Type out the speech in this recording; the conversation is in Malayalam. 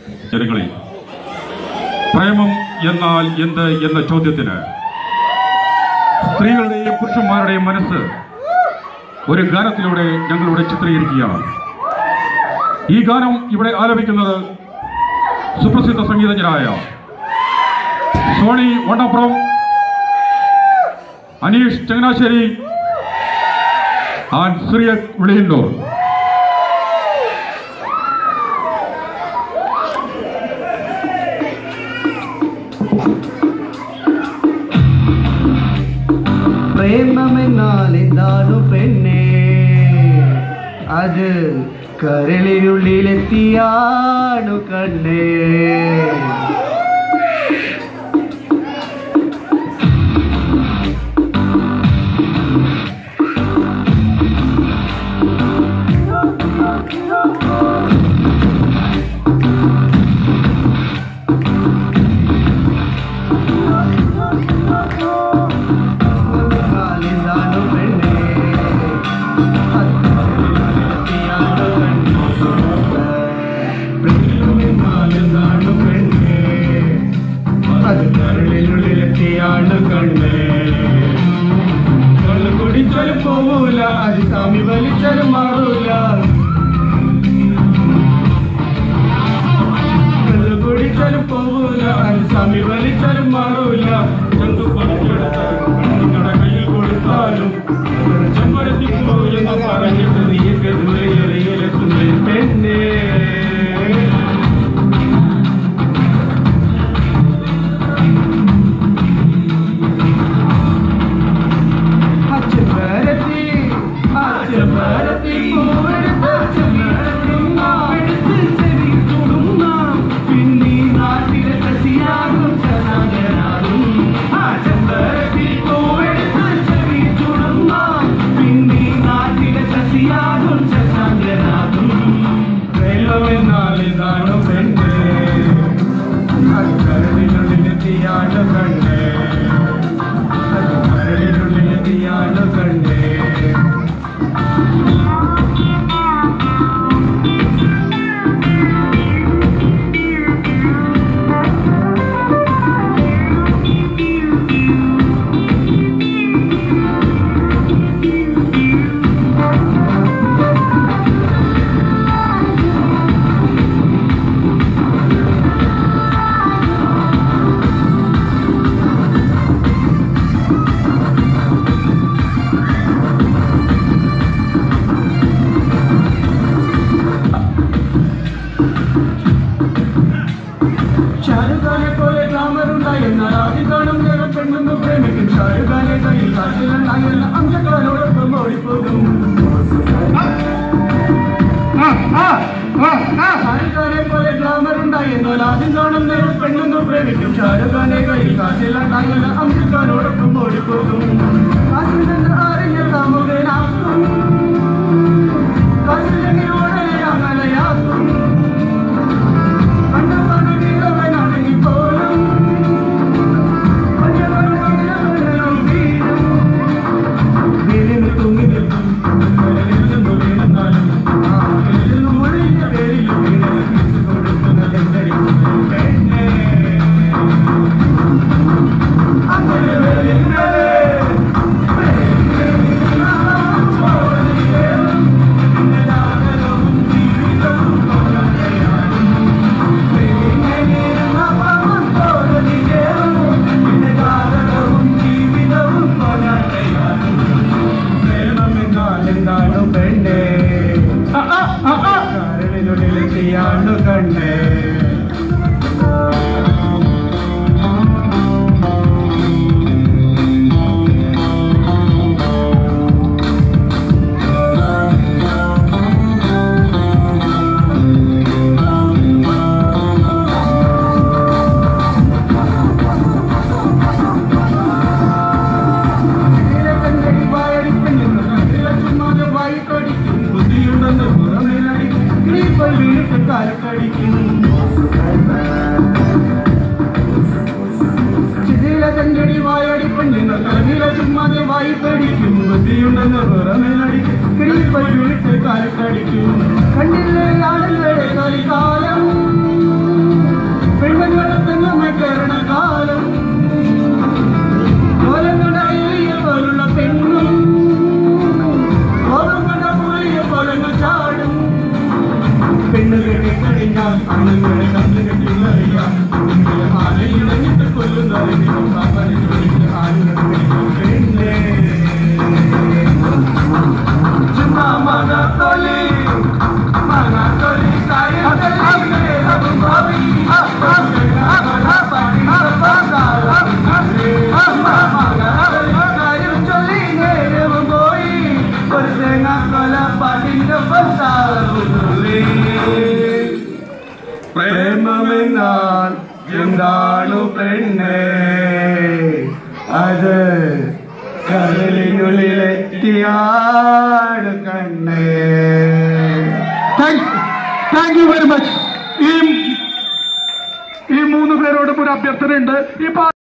ജനങ്ങളിൽ പ്രേമം എന്നാൽ എന്ത് എന്ന ചോദ്യത്തിന് സ്ത്രീകളുടെയും പുരുഷന്മാരുടെയും മനസ്സ് ഒരു ഗാനത്തിലൂടെ ഞങ്ങളിവിടെ ചിത്രീകരിക്കുകയാണ് ഈ ഗാനം ഇവിടെ ആലപിക്കുന്നത് സുപ്രസിദ്ധ സംഗീതജ്ഞരായ സോണി വണ്ടപ്പുറം അനീഷ് ചങ്ങനാശ്ശേരി ആൻഡ് സിറിയക് വെളിയന്നൂർ പ്രേമമെന്നാൽ എന്താണു പെണ്ണേ അത് കരളിനുള്ളിലെത്തിയാണു കണ്ണേ പ്രേമമെന്നാൽ എന്താണു പെണ്ണേ അത് കരളിനുള്ളിലെത്തിയാണു കണ്ണേ പ്രേമമെന്നാൽ എന്താണു പെണ്ണേ അത് കരളിനുള്ളിലെത്തിയാണ് കണ്ണേ കള്ളു കുടിച്ചാലും പോവൂല അത് സ്വാമി വലിച്ചാലും മാറൂല കള്ളു കുടിച്ചാലും പോവൂല അത് സ്വാമി വലിച്ചാലും മാറൂല ചന്തു കൊടുത്തെടുത്താലും കണ്ണിക്കട കയ്യിൽ കൊടുത്താലും ചെമ്പരത്തി പോയെന്ന് പറഞ്ഞിട്ട് നീക്ക് ദൂരെയെറിയലെത്തുന്നേ പെണ്ണേ അച്ഛന്മാരെത്തി അച്ഛന്മാരെത്തി പൂവെടുത്ത് അച്ഛന്മാരെത്തി മാവെടുത്ത് ചെവി തൊടുന്നാം പിന്നീ നാട്ടിലെ ശശിയാകും ശശാങ്കനാകും അച്ഛന്മാരെത്തി പൂവെടുത്ത് ചെവി തൊടുന്നാം പിന്നീ നാട്ടിലെ ശശിയാകും ശശാങ്കനാകും വെള്ളമെന്നാൽ ഇതാണ് പെണ്ണ് കരളിനുള്ളിലെത്തിയാണ് കണ്ണ് കരളിനുള്ളിലെത്തിയാണ് കണ്ണ് ഷാരുഖാനെ പോലെ ഗ്ലാമറുണ്ടായി എന്നാൽ ആദ്യം കാണും നേരം പെണ്ണൊന്നും പ്രേമിക്കും ഷാരുഖാനെ കയ്യിൽ കാശിലുണ്ടായി എന്ന അംശക്കാരോടൊപ്പം ഓടിപ്പോകും ഷാരുഖാനെ പോലെ ഗ്ലാമറുണ്ടായി എന്നാൽ ആദ്യം കാണും നേരം പെണ്ണൊന്നും പ്രേമിക്കും ഷാരുഖാനെ കയ്യിൽ കാശിലുണ്ടായി എന്ന അംശക്കാരോടൊപ്പം ഓടിപ്പോകും കാശിൽ നിന്ന് അറിഞ്ഞ കാമുകനാക്കും കാശിലെങ്കിൽ ഉടനെ അമലയാക്കും എന്താണ് പെണ്ണേ കരളിനുള്ളിലെത്തിയാണ് കണ്ണേ കണ്ണിലെ ആളുകളെ കളിക്കാലം അണ്ണങ്ങളെ കണ്ണു കെട്ടിന്നറിയാം ആനയിടങ്ങിട്ട് കൊല്ലുന്നറിയാം പെണ്ണേ ചുമ്മാ മണത്തൊലി മണത്തൊലി കാര്യം ചൊല്ലി നേരവും പോയി ഒരു തേങ്ങാക്കൊല പാട്ടിന്റെ പത്താറുള്ളേ പ്രേമമെന്നാൽ എന്താണു പെണ്ണേ അത് കടലിനുള്ളിലെത്തിയാട് കണ്ണേ താങ്ക് യു വെരി മച്ച് ഈ ഈ മൂന്ന് പേരോടും ഒരു അഭ്യർത്ഥനയുണ്ട് ഈ പാ